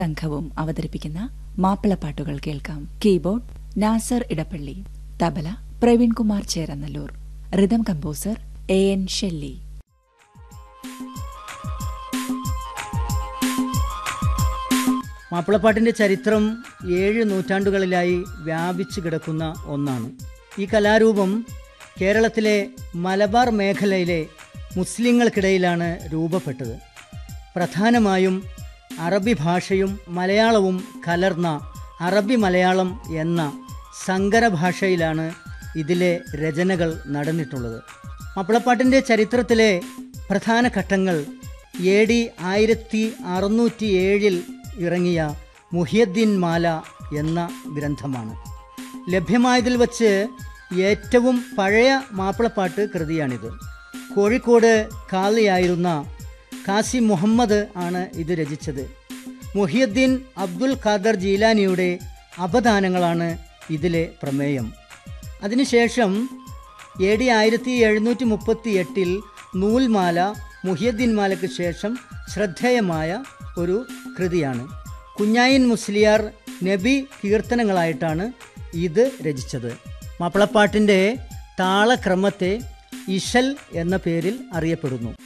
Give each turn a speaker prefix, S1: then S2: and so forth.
S1: സംഘവും അവതരിപ്പിക്കുന്ന മാപ്പിളപ്പാട്ടുകൾ കേൾക്കാം keyboard Nasar Edappally tabla Praveenkumar Cheranallur rhythm composer A N Shelly
S2: മാപ്പിളപ്പാട്ടിൻ്റെ ചരിത്രം ഏഴ് നൂറ്റാണ്ടുകളിലായി വ്യാപിച്ചു കിടക്കുന്ന ഒന്നാണ് ഈ കലാരൂപം കേരളത്തിലെ മലബാർ മേഖലയിലെ മുസ്ലിങ്ങൾക്കിടയിലാണ് രൂപപ്പെട്ടത് പ്രധാനമായും അറബി ഭാഷയും മലയാളവും കലർന്ന അറബി മലയാളം എന്ന സങ്കര ഭാഷയിലാണ് ഇതിലെ രചനകൾ നടന്നിട്ടുള്ളത് മാപ്പിളപ്പാട്ടിൻ്റെ ചരിത്രത്തിലെ പ്രധാന ഘട്ടങ്ങൾ എ ഡി ആയിരത്തി അറുന്നൂറ്റി ഏഴിൽ ഇറങ്ങിയ മുഹിയദ്ദീൻ മാല എന്ന ഗ്രന്ഥമാണ് ലഭ്യമായതിൽ വച്ച് ഏറ്റവും പഴയ മാപ്പിളപ്പാട്ട് കൃതിയാണിത് കോഴിക്കോട് കാളിയായിരുന്ന കാസി മുഹമ്മദ് ആണ് ഇത് രചിച്ചത് മുഹിയദ്ദീൻ അബ്ദുൽ ഖാദർ ജീലാനിയുടെ അപദാനങ്ങളാണ് ഇതിലെ പ്രമേയം അതിനുശേഷം എ ഡി ആയിരത്തി എഴുന്നൂറ്റി മുപ്പത്തി എട്ടിൽ നൂൽമാല മുഹിയദ്ദീൻ മാലയ്ക്ക് ശേഷം ശ്രദ്ധേയമായ ഒരു കൃതിയാണ് കുഞ്ഞായിൻ മുസ്ലിയാർ നബി കീർത്തനങ്ങളായിട്ടാണ് ഇത് രചിച്ചത് മാപ്പിളപ്പാട്ടിൻ്റെ താളക്രമത്തെ ഇഷൽ എന്ന പേരിൽ അറിയപ്പെടുന്നു